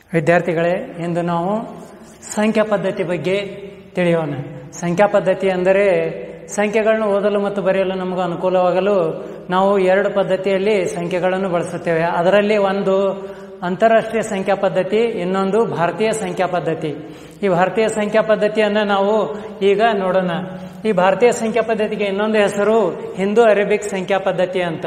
ವಿದ್ಯಾರ್ಥಿಗಳೇ ಇಂದು ನಾವು ಸಂಖ್ಯಾ ಪದ್ಧತಿ ಬಗ್ಗೆ ತಿಳಿಯೋಣ ಸಂಖ್ಯಾ ಪದ್ಧತಿ ಅಂದರೆ ಸಂಖ್ಯೆಗಳನ್ನು ಓದಲು ಮತ್ತು ಬರೆಯಲು ನಮಗೆ ಅನುಕೂಲವಾಗಲು ನಾವು ಎರಡು ಪದ್ಧತಿಯಲ್ಲಿ ಸಂಖ್ಯೆಗಳನ್ನು ಬಳಸುತ್ತೇವೆ ಅದರಲ್ಲಿ ಒಂದು ಅಂತಾರಾಷ್ಟ್ರೀಯ ಸಂಖ್ಯಾ ಪದ್ಧತಿ ಇನ್ನೊಂದು ಭಾರತೀಯ ಸಂಖ್ಯಾ ಪದ್ಧತಿ ಈ ಭಾರತೀಯ ಸಂಖ್ಯಾ ಪದ್ಧತಿಯನ್ನು ನಾವು ಈಗ ನೋಡೋಣ ಈ ಭಾರತೀಯ ಸಂಖ್ಯಾ ಪದ್ಧತಿಗೆ ಇನ್ನೊಂದು ಹೆಸರು ಹಿಂದೂ ಅರೇಬಿಕ್ ಸಂಖ್ಯಾ ಪದ್ಧತಿ ಅಂತ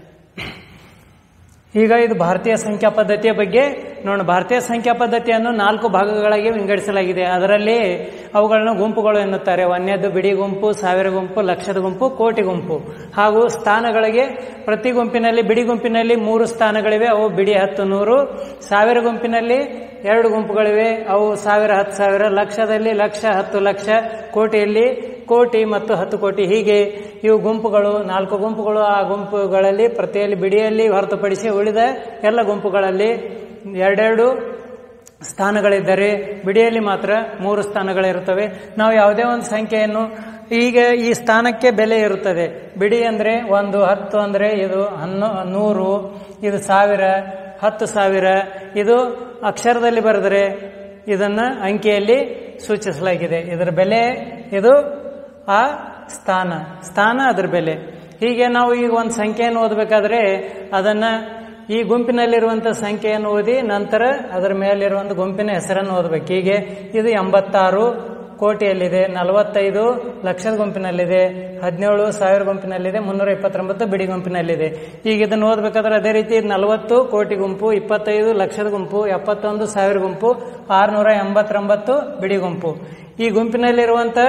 ಈಗ ಇದು ಭಾರತೀಯ ಸಂಖ್ಯಾ ಪದ್ಧತಿಯ ಬಗ್ಗೆ ನೋಡೋಣ ಭಾರತೀಯ ಸಂಖ್ಯಾ ಪದ್ಧತಿಯನ್ನು ನಾಲ್ಕು ಭಾಗಗಳಾಗಿ ವಿಂಗಡಿಸಲಾಗಿದೆ ಅದರಲ್ಲಿ ಅವುಗಳನ್ನು ಗುಂಪುಗಳು ಎನ್ನುತ್ತಾರೆ ಒಂದನೇದು ಬಿಡಿ ಗುಂಪು ಸಾವಿರ ಗುಂಪು ಲಕ್ಷದ ಗುಂಪು ಕೋಟಿ ಗುಂಪು ಹಾಗೂ ಸ್ಥಾನಗಳಿಗೆ ಪ್ರತಿ ಗುಂಪಿನಲ್ಲಿ ಬಿಡಿ ಗುಂಪಿನಲ್ಲಿ ಮೂರು ಸ್ಥಾನಗಳಿವೆ ಅವು ಬಿಡಿ ಹತ್ತು ನೂರು ಸಾವಿರ ಗುಂಪಿನಲ್ಲಿ ಎರಡು ಗುಂಪುಗಳಿವೆ ಅವು ಸಾವಿರ ಹತ್ತು ಸಾವಿರ ಲಕ್ಷದಲ್ಲಿ ಲಕ್ಷ ಹತ್ತು ಲಕ್ಷ ಕೋಟಿಯಲ್ಲಿ ಕೋಟಿ ಮತ್ತು ಹತ್ತು ಕೋಟಿ ಹೀಗೆ ಇವು ಗುಂಪುಗಳು ನಾಲ್ಕು ಗುಂಪುಗಳು ಆ ಗುಂಪುಗಳಲ್ಲಿ ಪ್ರತಿಯಲ್ಲಿ ಬಿಡಿಯಲ್ಲಿ ಹೊರತುಪಡಿಸಿ ಉಳಿದ ಎಲ್ಲ ಗುಂಪುಗಳಲ್ಲಿ ಎರಡೆರಡು ಸ್ಥಾನಗಳಿದ್ದರೆ ಬಿಡಿಯಲ್ಲಿ ಮಾತ್ರ ಮೂರು ಸ್ಥಾನಗಳಿರುತ್ತವೆ ನಾವು ಯಾವುದೇ ಒಂದು ಸಂಖ್ಯೆಯನ್ನು ಈಗ ಈ ಸ್ಥಾನಕ್ಕೆ ಬೆಲೆ ಇರುತ್ತದೆ ಬಿಡಿ ಅಂದ್ರೆ ಒಂದು ಹತ್ತು ಅಂದ್ರೆ ಇದು ಹನ್ನೊ ನೂರು ಇದು ಸಾವಿರ ಹತ್ತು ಸಾವಿರ ಇದು ಅಕ್ಷರದಲ್ಲಿ ಬರೆದರೆ ಇದನ್ನ ಅಂಕಿಯಲ್ಲಿ ಸೂಚಿಸಲಾಗಿದೆ ಇದರ ಬೆಲೆ ಇದು ಆ ಸ್ಥಾನ ಸ್ಥಾನ ಅದರ ಬೆಲೆ ಹೀಗೆ ನಾವು ಈಗ ಒಂದು ಸಂಖ್ಯೆಯನ್ನು ಓದಬೇಕಾದ್ರೆ ಅದನ್ನ ಈ ಗುಂಪಿನಲ್ಲಿರುವಂಥ ಸಂಖ್ಯೆಯನ್ನು ಓದಿ ನಂತರ ಅದರ ಮೇಲಿರುವಂಥ ಗುಂಪಿನ ಹೆಸರನ್ನು ಓದಬೇಕು ಹೀಗೆ ಇದು ಎಂಬತ್ತಾರು ಕೋಟಿಯಲ್ಲಿದೆ ನಲವತ್ತೈದು ಲಕ್ಷದ ಗುಂಪಿನಲ್ಲಿದೆ ಹದಿನೇಳು ಸಾವಿರ ಗುಂಪಿನಲ್ಲಿದೆ ಮುನ್ನೂರ ಇಪ್ಪತ್ತೊಂಬತ್ತು ಬಿಡಿ ಗುಂಪಿನಲ್ಲಿದೆ ಈಗ ಇದನ್ನು ಓದಬೇಕಾದ್ರೆ ಅದೇ ರೀತಿ ನಲವತ್ತು ಕೋಟಿ ಗುಂಪು ಇಪ್ಪತ್ತೈದು ಲಕ್ಷದ ಗುಂಪು ಎಪ್ಪತ್ತೊಂದು ಸಾವಿರ ಗುಂಪು ಆರುನೂರ ಎಂಬತ್ತೊಂಬತ್ತು ಬಿಡಿ ಗುಂಪು ಈ ಗುಂಪಿನಲ್ಲಿರುವಂಥ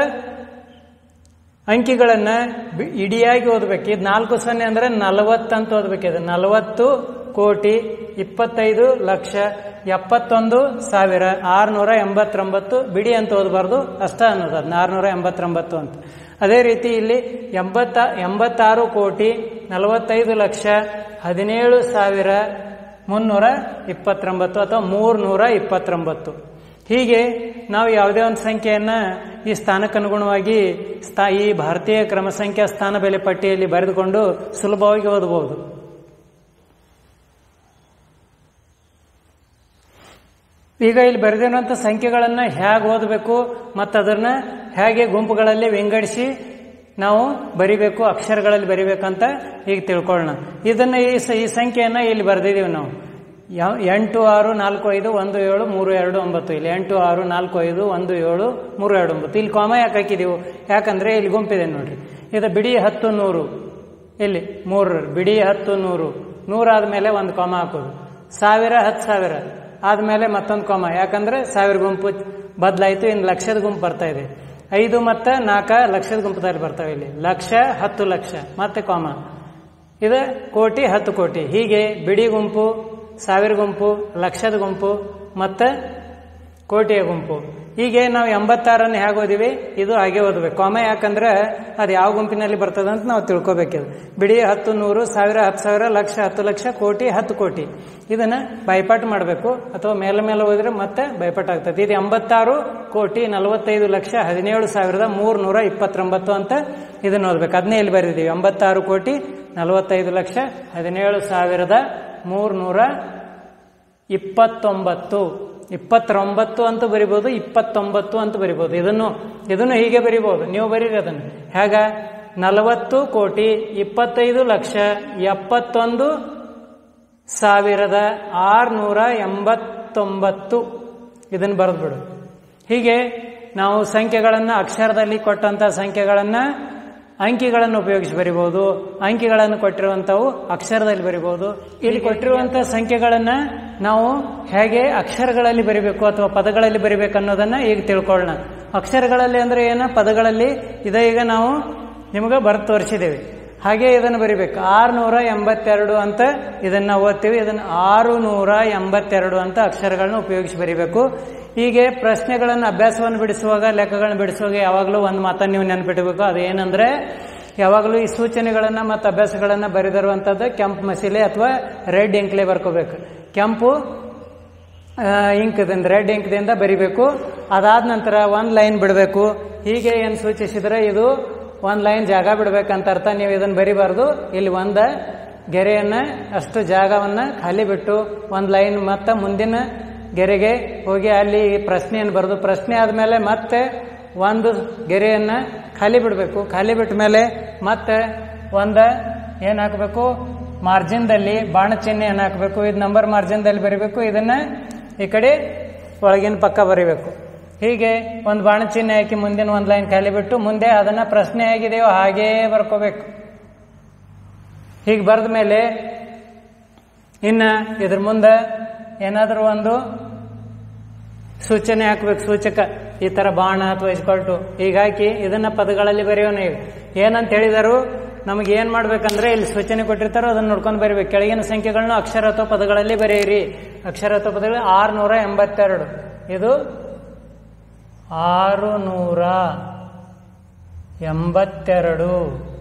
ಅಂಕಿಗಳನ್ನ ಇಡಿಯಾಗಿ ಓದಬೇಕು ಇದು ನಾಲ್ಕು ಸೊನ್ನೆ ಅಂದ್ರೆ ನಲವತ್ತಂತ ಓದಬೇಕಿದೆ ನಲವತ್ತು ಕೋಟಿ ಇಪ್ಪತ್ತೈದು ಲಕ್ಷ ಎಪ್ಪತ್ತೊಂದು ಸಾವಿರ ಆರುನೂರ ಎಂಬತ್ತೊಂಬತ್ತು ಬಿಡಿ ಅಂತ ಓದಬಾರ್ದು ಅಷ್ಟ ಅನ್ನೋದು ಅದನ್ನ ಆರುನೂರ ಎಂಬತ್ತೊಂಬತ್ತು ಅಂತ ಅದೇ ರೀತಿ ಇಲ್ಲಿ ಎಂಬತ್ತ ಎಂಬತ್ತಾರು ಕೋಟಿ ನಲವತ್ತೈದು ಲಕ್ಷ ಹದಿನೇಳು ಸಾವಿರ ಮುನ್ನೂರ ಇಪ್ಪತ್ತೊಂಬತ್ತು ಅಥವಾ ಮೂರ್ನೂರ ಇಪ್ಪತ್ತೊಂಬತ್ತು ಹೀಗೆ ನಾವು ಯಾವುದೇ ಒಂದು ಸಂಖ್ಯೆಯನ್ನ ಈ ಸ್ಥಾನಕ್ಕನುಗುಣವಾಗಿ ಸ್ಥಾ ಈ ಭಾರತೀಯ ಕ್ರಮ ಸಂಖ್ಯಾ ಸ್ಥಾನ ಬೆಲೆ ಪಟ್ಟಿಯಲ್ಲಿ ಬರೆದುಕೊಂಡು ಸುಲಭವಾಗಿ ಓದಬಹುದು ಈಗ ಇಲ್ಲಿ ಬರೆದಿರುವಂಥ ಸಂಖ್ಯೆಗಳನ್ನು ಹೇಗೆ ಓದಬೇಕು ಮತ್ತು ಅದನ್ನ ಹೇಗೆ ಗುಂಪುಗಳಲ್ಲಿ ವಿಂಗಡಿಸಿ ನಾವು ಬರಿಬೇಕು ಅಕ್ಷರಗಳಲ್ಲಿ ಬರಿಬೇಕಂತ ಈಗ ತಿಳ್ಕೊಳ್ಳೋಣ ಇದನ್ನ ಈ ಈ ಸಂಖ್ಯೆಯನ್ನ ಇಲ್ಲಿ ಬರೆದಿದ್ದೀವಿ ನಾವು ಎಂಟು ಆರು ನಾಲ್ಕು ಐದು ಒಂದು ಏಳು ಮೂರು ಎರಡು ಒಂಬತ್ತು ಇಲ್ಲಿ ಎಂಟು ಆರು ನಾಲ್ಕು ಐದು ಒಂದು ಏಳು ಮೂರು ಎರಡು ಒಂಬತ್ತು ಇಲ್ಲಿ ಕಾಮ ಯಾಕೆ ಹಾಕಿದೀವು ಯಾಕಂದ್ರೆ ಇಲ್ಲಿ ಗುಂಪಿದೆ ನೋಡ್ರಿ ಇದು ಬಿಡಿ ಹತ್ತು ನೂರು ಇಲ್ಲಿ ಮೂರು ಬಿಡಿ ಹತ್ತು ನೂರು ನೂರಾದ ಮೇಲೆ ಒಂದು ಕಾಮ ಹಾಕೋದು ಸಾವಿರ ಹತ್ತು ಸಾವಿರ ಆದ್ಮೇಲೆ ಮತ್ತೊಂದು ಕಾಮ ಯಾಕಂದ್ರೆ ಸಾವಿರ ಗುಂಪು ಬದಲಾಯಿತು ಇನ್ನು ಲಕ್ಷದ ಗುಂಪು ಬರ್ತಾ ಇದೆ ಐದು ಮತ್ತು ನಾಲ್ಕ ಲಕ್ಷದ ಗುಂಪದಲ್ಲಿ ಬರ್ತಾವೆ ಇಲ್ಲಿ ಲಕ್ಷ ಹತ್ತು ಲಕ್ಷ ಮತ್ತೆ ಕಾಮ ಇದು ಕೋಟಿ ಹತ್ತು ಕೋಟಿ ಹೀಗೆ ಬಿಡಿ ಗುಂಪು ಸಾವಿರ ಗುಂಪು ಲಕ್ಷದ ಗುಂಪು ಮತ್ತು ಕೋಟಿಯ ಗುಂಪು ಹೀಗೆ ನಾವು ಎಂಬತ್ತಾರನ್ನು ಹೇಗೆ ಓದಿವಿ ಇದು ಹಾಗೆ ಓದಬೇಕು ಕಾಮ ಯಾಕಂದ್ರೆ ಅದು ಯಾವ ಗುಂಪಿನಲ್ಲಿ ಬರ್ತದೆ ಅಂತ ನಾವು ತಿಳ್ಕೊಬೇಕಿದು ಬಿಡಿ ಹತ್ತು ನೂರು ಸಾವಿರ ಹತ್ತು ಸಾವಿರ ಲಕ್ಷ ಹತ್ತು ಲಕ್ಷ ಕೋಟಿ ಹತ್ತು ಕೋಟಿ ಇದನ್ನ ಬೈಪಾಟ್ ಮಾಡಬೇಕು ಅಥವಾ ಮೇಲೆ ಮೇಲೆ ಹೋದ್ರೆ ಮತ್ತೆ ಬೈಪಾಟ್ ಆಗ್ತದೆ ಇದು ಎಂಬತ್ತಾರು ಕೋಟಿ ನಲವತ್ತೈದು ಲಕ್ಷ ಹದಿನೇಳು ಸಾವಿರದ ಮೂರ್ನೂರ ಇಪ್ಪತ್ತೊಂಬತ್ತು ಅಂತ ಇದನ್ನ ಓದ್ಬೇಕು ಅದನ್ನೇ ಇಲ್ಲಿ ಬರೆದಿದ್ದೀವಿ ಎಂಬತ್ತಾರು ಕೋಟಿ ನಲವತ್ತೈದು ಲಕ್ಷ ಹದಿನೇಳು ಸಾವಿರದ ಮೂರ್ನೂರ ಇಪ್ಪತ್ತೊಂಬತ್ತು ಇಪ್ಪತ್ತೊಂಬತ್ತು ಅಂತ ಬರಿಬೋದು ಇಪ್ಪತ್ತೊಂಬತ್ತು ಅಂತ ಬರಿಬೋದು ಇದನ್ನು ಇದನ್ನು ಹೀಗೆ ಬರಿಬೋದು ನೀವು ಬರೀರಿ ಅದನ್ನು ಹೇಗ ನಲವತ್ತು ಕೋಟಿ ಇಪ್ಪತ್ತೈದು ಲಕ್ಷ ಎಪ್ಪತ್ತೊಂದು ಸಾವಿರದ ಆರುನೂರ ಎಂಬತ್ತೊಂಬತ್ತು ಇದನ್ನು ಬರೆದ್ಬಿಡು ಹೀಗೆ ನಾವು ಸಂಖ್ಯೆಗಳನ್ನು ಅಕ್ಷರದಲ್ಲಿ ಕೊಟ್ಟಂತ ಸಂಖ್ಯೆಗಳನ್ನು ಅಂಕಿಗಳನ್ನು ಉಪಯೋಗಿಸಿ ಬರಿಬಹುದು ಅಂಕಿಗಳನ್ನು ಕೊಟ್ಟಿರುವಂತವು ಅಕ್ಷರದಲ್ಲಿ ಬರಿಬಹುದು ಇಲ್ಲಿ ಕೊಟ್ಟಿರುವಂತಹ ಸಂಖ್ಯೆಗಳನ್ನ ನಾವು ಹೇಗೆ ಅಕ್ಷರಗಳಲ್ಲಿ ಬರಿಬೇಕು ಅಥವಾ ಪದಗಳಲ್ಲಿ ಬರಿಬೇಕು ಅನ್ನೋದನ್ನ ಈಗ ತಿಳ್ಕೊಳ್ಳೋಣ ಅಕ್ಷರಗಳಲ್ಲಿ ಅಂದ್ರೆ ಏನ ಪದಗಳಲ್ಲಿ ಇದ ಈಗ ನಾವು ನಿಮಗೆ ಬರೆದು ತೋರಿಸಿದ್ದೇವೆ ಹಾಗೆ ಇದನ್ನು ಬರಿಬೇಕು ಆರುನೂರ ಎಂಬತ್ತೆರಡು ಅಂತ ಇದನ್ನ ಓದ್ತೀವಿ ಇದನ್ನು ಆರು ನೂರ ಎಂಬತ್ತೆರಡು ಅಂತ ಅಕ್ಷರಗಳನ್ನ ಉಪಯೋಗಿಸಿ ಬರಿಬೇಕು ಹೀಗೆ ಪ್ರಶ್ನೆಗಳನ್ನು ಅಭ್ಯಾಸವನ್ನು ಬಿಡಿಸುವಾಗ ಲೆಕ್ಕಗಳನ್ನು ಬಿಡಿಸುವಾಗ ಯಾವಾಗಲೂ ಒಂದು ಮಾತನ್ನು ನೀವು ನೆನ್ಪಿಡಬೇಕು ಅದೇನಂದ್ರೆ ಯಾವಾಗಲೂ ಈ ಸೂಚನೆಗಳನ್ನ ಮತ್ತು ಅಭ್ಯಾಸಗಳನ್ನ ಬರೆದಿರುವಂಥದ್ದು ಕೆಂಪು ಮಸೀಲೆ ಅಥವಾ ರೆಡ್ ಇಂಕ್ಲೆ ಬರ್ಕೋಬೇಕು ಕೆಂಪು ಇಂಕ್ದಿಂದ ರೆಡ್ ಇಂಕ್ದಿಂದ ಬರಿಬೇಕು ಅದಾದ ನಂತರ ಒಂದು ಲೈನ್ ಬಿಡಬೇಕು ಹೀಗೆ ಏನು ಸೂಚಿಸಿದ್ರೆ ಇದು ಒಂದು ಲೈನ್ ಜಾಗ ಬಿಡ್ಬೇಕಂತ ಅರ್ಥ ನೀವು ಇದನ್ನು ಬರಿಬಾರ್ದು ಇಲ್ಲಿ ಒಂದು ಗೆರೆಯನ್ನ ಅಷ್ಟು ಜಾಗವನ್ನ ಖಾಲಿ ಬಿಟ್ಟು ಒಂದು ಲೈನ್ ಮತ್ತು ಮುಂದಿನ ಗೆರೆಗೆ ಹೋಗಿ ಅಲ್ಲಿ ಪ್ರಶ್ನೆಯನ್ನು ಬರೆದು ಪ್ರಶ್ನೆ ಆದಮೇಲೆ ಮತ್ತೆ ಒಂದು ಗೆರೆಯನ್ನ ಖಾಲಿ ಬಿಡಬೇಕು ಖಾಲಿ ಬಿಟ್ಟ ಮೇಲೆ ಮತ್ತೆ ಒಂದ ಏನ್ ಹಾಕಬೇಕು ಮಾರ್ಜಿನ್ದಲ್ಲಿ ಬಾಣ ಚಿಹ್ನೆಯನ್ನು ಹಾಕಬೇಕು ಇದು ನಂಬರ್ ಮಾರ್ಜಿನ್ದಲ್ಲಿ ಬರೀಬೇಕು ಇದನ್ನ ಈ ಕಡೆ ಒಳಗಿನ ಪಕ್ಕ ಬರೀಬೇಕು ಹೀಗೆ ಒಂದು ಬಾಣ ಚಿಹ್ನೆ ಹಾಕಿ ಮುಂದಿನ ಒಂದು ಲೈನ್ ಖಾಲಿ ಬಿಟ್ಟು ಮುಂದೆ ಅದನ್ನ ಪ್ರಶ್ನೆ ಹೇಗಿದೆಯೋ ಹಾಗೇ ಬರ್ಕೋಬೇಕು ಹೀಗೆ ಬರೆದ ಮೇಲೆ ಇನ್ನ ಇದ್ರ ಮುಂದೆ ಏನಾದರೂ ಒಂದು ಸೂಚನೆ ಹಾಕ್ಬೇಕು ಸೂಚಕ ಈ ತರ ಬಾಣ ಅಥವಾ ಇಸ್ಕೊಳ್ಟು ಹೀಗಾಗಿ ಇದನ್ನ ಪದಗಳಲ್ಲಿ ಬರೆಯೋಣ ಈಗ ಏನಂತ ಹೇಳಿದರು ನಮಗೆ ಏನ್ ಮಾಡ್ಬೇಕಂದ್ರೆ ಇಲ್ಲಿ ಸೂಚನೆ ಕೊಟ್ಟಿರ್ತಾರೋ ಅದನ್ನ ನೋಡ್ಕೊಂಡು ಬರೀಬೇಕು ಕೆಳಗಿನ ಸಂಖ್ಯೆಗಳನ್ನ ಅಕ್ಷರ ಅಥವಾ ಪದಗಳಲ್ಲಿ ಬರೆಯಿರಿ ಅಕ್ಷರ ಅಥವಾ ಪದಗಳು ಆರುನೂರ ಎಂಬತ್ತೆರಡು ಇದು ಆರು ನೂರ ಎಂಬತ್ತೆರಡು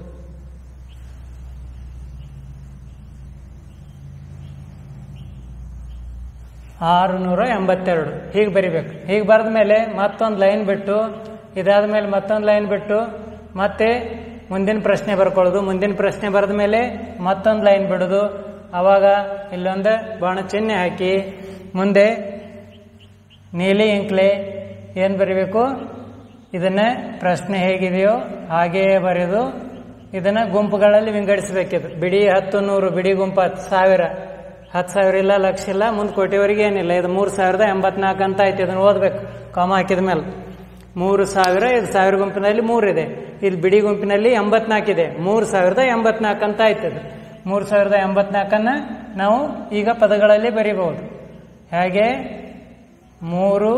ಆರು ನೂರ ಎಂಬತ್ತೆರಡು ಹೀಗೆ ಬರಿಬೇಕು ಹೀಗೆ ಬರೆದ ಮೇಲೆ ಮತ್ತೊಂದು ಲೈನ್ ಬಿಟ್ಟು ಇದಾದ ಮೇಲೆ ಮತ್ತೊಂದು ಲೈನ್ ಬಿಟ್ಟು ಮತ್ತೆ ಮುಂದಿನ ಪ್ರಶ್ನೆ ಬರ್ಕೊಳ್ಳೋದು ಮುಂದಿನ ಪ್ರಶ್ನೆ ಬರೆದ ಮೇಲೆ ಮತ್ತೊಂದು ಲೈನ್ ಬಿಡೋದು ಅವಾಗ ಇಲ್ಲೊಂದು ಬಾಣ ಚಿಹ್ನೆ ಹಾಕಿ ಮುಂದೆ ನೀಲಿ ಇಂಕ್ಲೆ ಏನು ಬರಿಬೇಕು ಇದನ್ನ ಪ್ರಶ್ನೆ ಹೇಗಿದೆಯೋ ಹಾಗೆಯೇ ಬರೆದು ಇದನ್ನ ಗುಂಪುಗಳಲ್ಲಿ ವಿಂಗಡಿಸಬೇಕಿದು ಬಿಡಿ ಹತ್ತು ನೂರು ಬಿಡಿ ಗುಂಪು ಹತ್ತು ಸಾವಿರ ಹತ್ತು ಸಾವಿರ ಇಲ್ಲ ಲಕ್ಷ ಇಲ್ಲ ಮುಂದೆ ಕೋಟಿವರೆಗೆ ಏನಿಲ್ಲ ಇದು ಮೂರು ಸಾವಿರದ ಎಂಬತ್ನಾಲ್ಕು ಅಂತ ಆಯ್ತು ಇದನ್ನ ಓದ್ಬೇಕು ಕಾಮ ಹಾಕಿದ ಮೇಲೆ ಮೂರು ಸಾವಿರ ಇದು ಸಾವಿರ ಗುಂಪಿನಲ್ಲಿ ಮೂರಿದೆ ಇಲ್ಲಿ ಬಿಡಿ ಗುಂಪಿನಲ್ಲಿ ಎಂಬತ್ನಾಲ್ಕಿದೆ ಮೂರು ಸಾವಿರದ ಎಂಬತ್ನಾಲ್ಕು ಅಂತ ಆಯ್ತದೆ ಮೂರು ಸಾವಿರದ ಎಂಬತ್ನಾಲ್ಕನ್ನ ನಾವು ಈಗ ಪದಗಳಲ್ಲಿ ಬರೀಬಹುದು ಹಾಗೆ ಮೂರು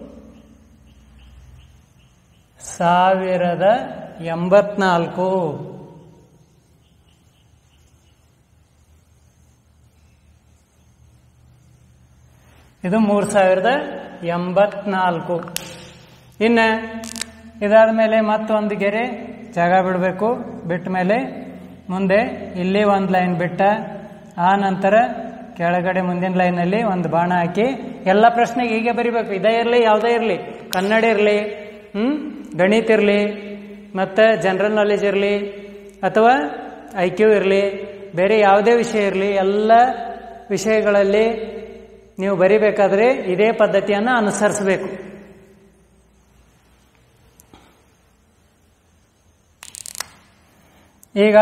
ಸಾವಿರದ ಎಂಬತ್ನಾಲ್ಕು ಇದು ಮೂರು ಸಾವಿರದ ಎಂಬತ್ನಾಲ್ಕು ಇನ್ನು ಇದಾದ ಮೇಲೆ ಮತ್ತೊಂದು ಗೆರೆ ಜಾಗ ಬಿಡಬೇಕು ಬಿಟ್ಟ ಮೇಲೆ ಮುಂದೆ ಇಲ್ಲಿ ಒಂದು ಲೈನ್ ಬಿಟ್ಟ ಆ ನಂತರ ಕೆಳಗಡೆ ಮುಂದಿನ ಲೈನಲ್ಲಿ ಒಂದು ಬಾಣ ಹಾಕಿ ಎಲ್ಲ ಪ್ರಶ್ನೆಗೆ ಹೀಗೆ ಬರಿಬೇಕು ಇದೇ ಇರಲಿ ಯಾವುದೇ ಇರಲಿ ಕನ್ನಡ ಇರಲಿ ಹ್ಮ್ ಗಣಿತ ಇರಲಿ ಮತ್ತು ಜನರಲ್ ನಾಲೆಜ್ ಇರಲಿ ಅಥವಾ ಐ ಕ್ಯೂ ಇರಲಿ ಬೇರೆ ಯಾವುದೇ ವಿಷಯ ಇರಲಿ ಎಲ್ಲ ವಿಷಯಗಳಲ್ಲಿ ನೀವು ಬರಿಬೇಕಾದ್ರೆ ಇದೇ ಪದ್ಧತಿಯನ್ನು ಅನುಸರಿಸಬೇಕು ಈಗ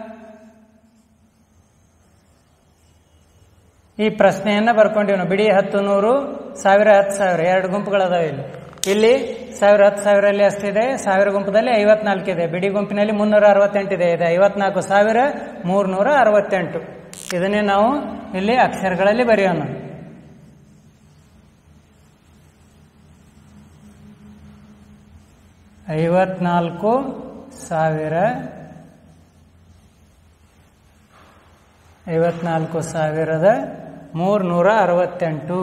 ಈ ಪ್ರಶ್ನೆಯನ್ನ ಬರ್ಕೊಂಡಿವಿ ನಾವು ಬಿಡಿ ಹತ್ತು ನೂರು ಸಾವಿರ ಹತ್ತು ಸಾವಿರ ಎರಡು ಗುಂಪುಗಳದಾವೆ ಇಲ್ಲಿ ಇಲ್ಲಿ ಸಾವಿರ ಹತ್ತು ಸಾವಿರಲ್ಲಿ ಅಷ್ಟಿದೆ ಸಾವಿರ ಗುಂಪದಲ್ಲಿ ಐವತ್ನಾಲ್ಕು ಇದೆ ಬಿಡಿ ಗುಂಪಿನಲ್ಲಿ ಮುನ್ನೂರ ಅರವತ್ತೆಂಟಿದೆ ಇದೆ ಐವತ್ನಾಲ್ಕು ಸಾವಿರ ಮೂರ್ನೂರ ಅರವತ್ತೆಂಟು ಇದನ್ನೇ ನಾವು ಇಲ್ಲಿ ಅಕ್ಷರಗಳಲ್ಲಿ ಬರೆಯೋಣ ಐವತ್ನಾಲ್ಕು ಸಾವಿರ ಐವತ್ನಾಲ್ಕು ಸಾವಿರದ ಮೂರ್ನೂರ ಅರವತ್ತೆಂಟು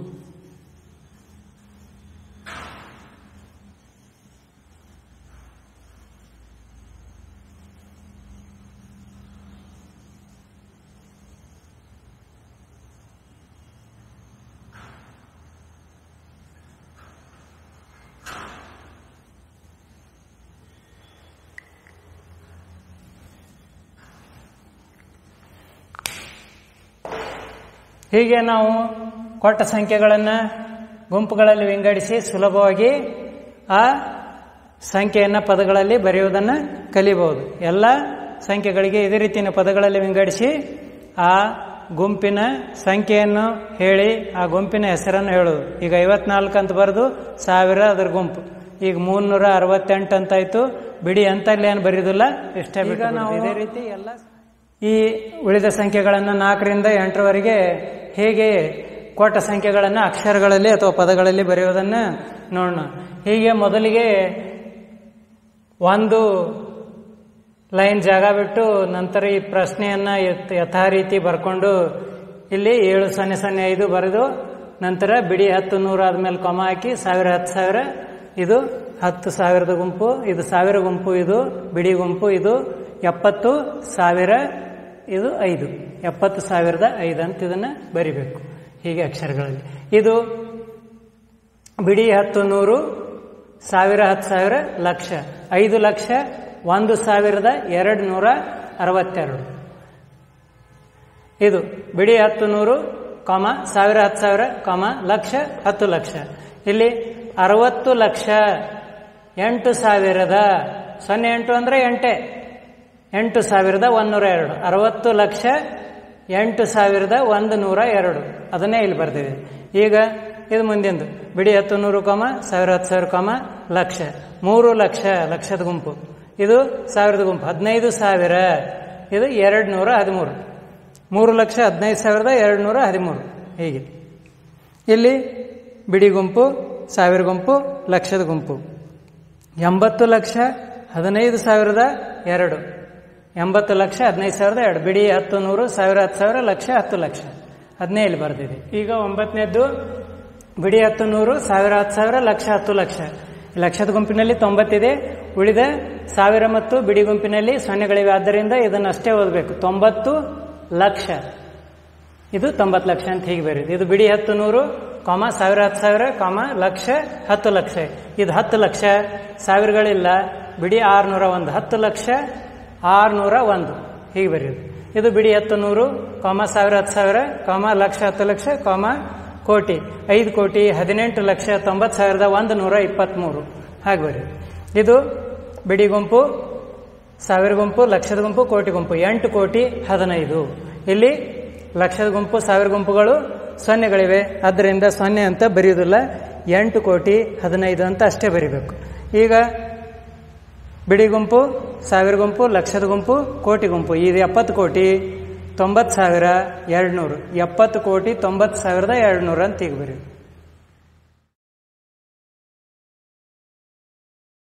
ಹೀಗೆ ನಾವು ಕೊಟ್ಟ ಸಂಖ್ಯೆಗಳನ್ನು ಗುಂಪುಗಳಲ್ಲಿ ವಿಂಗಡಿಸಿ ಸುಲಭವಾಗಿ ಆ ಸಂಖ್ಯೆಯನ್ನು ಪದಗಳಲ್ಲಿ ಬರೆಯುವುದನ್ನು ಕಲಿಬಹುದು ಎಲ್ಲ ಸಂಖ್ಯೆಗಳಿಗೆ ಇದೇ ರೀತಿಯ ಪದಗಳಲ್ಲಿ ವಿಂಗಡಿಸಿ ಆ ಗುಂಪಿನ ಸಂಖ್ಯೆಯನ್ನು ಹೇಳಿ ಆ ಗುಂಪಿನ ಹೆಸರನ್ನು ಹೇಳೋದು ಈಗ ಐವತ್ನಾಲ್ಕು ಅಂತ ಬರೆದು ಸಾವಿರ ಅದರ ಗುಂಪು ಈಗ ಮೂನ್ನೂರ ಅರವತ್ತೆಂಟು ಅಂತಾಯ್ತು ಬಿಡಿ ಅಂತಲ್ಲಿ ಏನು ಬರೆಯೋದಿಲ್ಲ ಇಷ್ಟೇ ಬಿಟ್ಟು ನಾವು ಇದೇ ರೀತಿ ಎಲ್ಲ ಈ ಉಳಿದ ಸಂಖ್ಯೆಗಳನ್ನು ನಾಲ್ಕರಿಂದ ಎಂಟರವರೆಗೆ ಹೇಗೆ ಕೊಟ್ಟ ಸಂಖ್ಯೆಗಳನ್ನು ಅಕ್ಷರಗಳಲ್ಲಿ ಅಥವಾ ಪದಗಳಲ್ಲಿ ಬರೆಯೋದನ್ನು ನೋಡೋಣ ಹೀಗೆ ಮೊದಲಿಗೆ ಒಂದು ಲೈನ್ ಜಾಗ ಬಿಟ್ಟು ನಂತರ ಈ ಪ್ರಶ್ನೆಯನ್ನ ಯಥ್- ಯಥಾ ರೀತಿ ಬರ್ಕೊಂಡು ಇಲ್ಲಿ ಏಳು ಸೊನ್ನೆ ಸೊನ್ನೆ ಐದು ಬರೆದು ನಂತರ ಬಿಡಿ ಹತ್ತು ನೂರು ಆದ್ಮೇಲೆ ಕೊಮ ಹಾಕಿ ಸಾವಿರ ಹತ್ತು ಸಾವಿರ ಇದು ಹತ್ತು ಸಾವಿರದ ಗುಂಪು ಇದು ಸಾವಿರ ಗುಂಪು ಇದು ಬಿಡಿ ಗುಂಪು ಇದು ಎಪ್ಪತ್ತು ಸಾವಿರ ಇದು ಐದು ಎಪ್ಪತ್ತು ಸಾವಿರದ ಐದು ಅಂತ ಇದನ್ನ ಬರಿಬೇಕು ಹೀಗೆ ಅಕ್ಷರಗಳಲ್ಲಿ ಇದು ಬಿಡಿ ಹತ್ತು ನೂರು ಸಾವಿರ ಹತ್ತು ಸಾವಿರ ಲಕ್ಷ ಐದು ಲಕ್ಷ ಒಂದು ಸಾವಿರದ ಎರಡು ನೂರ ಅರವತ್ತೆರಡು ಇದು ಬಿಡಿ ಹತ್ತು ನೂರು ಕಾಮ ಸಾವಿರ ಹತ್ತು ಸಾವಿರ ಕಾಮ ಲಕ್ಷ ಹತ್ತು ಲಕ್ಷ ಇಲ್ಲಿ ಅರವತ್ತು ಲಕ್ಷ ಎಂಟು ಸಾವಿರದ ಸೊನ್ನೆ ಎಂಟು ಅಂದರೆ ಎಂಟೆ ಎಂಟು ಸಾವಿರದ ಒಂದೂರ ಎರಡು ಅರವತ್ತು ಲಕ್ಷ ಎಂಟು ಸಾವಿರದ ಒಂದು ನೂರ ಎರಡು ಅದನ್ನೇ ಇಲ್ಲಿ ಬರ್ದಿದೆ ಈಗ ಇದು ಮುಂದಿಂದು ಬಿಡಿ ಹತ್ತು ನೂರು ಕಾಮ ಸಾವಿರ ಹತ್ತು ಸಾವಿರ ಕಾಮ ಲಕ್ಷ ಮೂರು ಲಕ್ಷ ಲಕ್ಷದ ಗುಂಪು ಇದು ಸಾವಿರದ ಗುಂಪು ಹದಿನೈದು ಸಾವಿರ ಇದು ಎರಡು ನೂರ ಹದಿಮೂರು ಮೂರು ಲಕ್ಷ ಹದಿನೈದು ಸಾವಿರದ ಎರಡು ನೂರ ಹದಿಮೂರು ಹೀಗೆ ಇಲ್ಲಿ ಬಿಡಿ ಗುಂಪು ಸಾವಿರ ಗುಂಪು ಲಕ್ಷದ ಗುಂಪು ಎಂಬತ್ತು ಲಕ್ಷ ಹದಿನೈದು ಸಾವಿರದ ಎರಡು ಎಂಬತ್ತು ಲಕ್ಷ ಹದಿನೈದು ಸಾವಿರದ ಎರಡು ಬಿಡಿ ಹತ್ತು ನೂರು ಸಾವಿರ ಹತ್ತು ಸಾವಿರ ಲಕ್ಷ ಹತ್ತು ಲಕ್ಷ ಅದನ್ನೇ ಇಲ್ಲಿ ಬರ್ದಿದೆ ಈಗ ಒಂಬತ್ತನೇದ್ದು ಬಿಡಿ ಹತ್ತು ನೂರು ಸಾವಿರ ಹತ್ತು ಸಾವಿರ ಲಕ್ಷ ಹತ್ತು ಲಕ್ಷ ಲಕ್ಷದ ಗುಂಪಿನಲ್ಲಿ ತೊಂಬತ್ತಿದೆ ಉಳಿದ ಸಾವಿರ ಮತ್ತು ಬಿಡಿ ಗುಂಪಿನಲ್ಲಿ ಸೊನ್ನೆಗಳಿವೆ ಆದ್ದರಿಂದ ಇದನ್ನಷ್ಟೇ ಓದಬೇಕು ತೊಂಬತ್ತು ಲಕ್ಷ ಇದು ತೊಂಬತ್ತು ಲಕ್ಷ ಅಂತ ಹೀಗೆ ಬರೀದು ಇದು ಬಿಡಿ ಹತ್ತು ನೂರು ಕಾಮ ಸಾವಿರ ಹತ್ತು ಸಾವಿರ ಕಾಮ ಲಕ್ಷ ಹತ್ತು ಲಕ್ಷ ಇದು ಹತ್ತು ಲಕ್ಷ ಸಾವಿರಗಳಿಲ್ಲ ಬಿಡಿ ಆರ್ನೂರ ಒಂದು ಹತ್ತು ಲಕ್ಷ ಆರ್ನೂರ ಒಂದು ಹೀಗೆ ಬರೆಯೋದು ಇದು ಬಿಡಿ ಹತ್ತು ನೂರು ಕಾಮ ಸಾವಿರ ಹತ್ತು ಸಾವಿರ ಕಾಮ ಲಕ್ಷ ಹತ್ತು ಲಕ್ಷ ಕಾಮ ಕೋಟಿ ಐದು ಕೋಟಿ ಹದಿನೆಂಟು ಲಕ್ಷ ತೊಂಬತ್ತು ಸಾವಿರದ ಒಂದು ನೂರ ಇಪ್ಪತ್ತ್ಮೂರು ಹಾಗೆ ಬರೆಯೋದು ಇದು ಬಿಡಿ ಗುಂಪು ಸಾವಿರ ಗುಂಪು ಲಕ್ಷದ ಗುಂಪು ಕೋಟಿ ಗುಂಪು ಎಂಟು ಕೋಟಿ ಹದಿನೈದು ಇಲ್ಲಿ ಲಕ್ಷದ ಗುಂಪು ಸಾವಿರ ಗುಂಪುಗಳು ಸೊನ್ನೆಗಳಿವೆ ಆದ್ದರಿಂದ ಸೊನ್ನೆ ಅಂತ ಬರೆಯುವುದಿಲ್ಲ ಎಂಟು ಕೋಟಿ ಹದಿನೈದು ಅಂತ ಅಷ್ಟೇ ಬರಿಬೇಕು ಈಗ ಬಿಡಿ ಗುಂಪು ಸಾವಿರ ಗುಂಪು ಲಕ್ಷದ ಗುಂಪು ಕೋಟಿ ಗುಂಪು ಇದು ಎಪ್ಪತ್ತು ಕೋಟಿ ತೊಂಬತ್ತು ಸಾವಿರ ಎರಡು ನೂರು ಎಪ್ಪತ್ತು ಕೋಟಿ ತೊಂಬತ್ತು ಸಾವಿರದ ಎರಡು ನೂರು ಅಂತ ಈಗ ಬರೆಯೋದು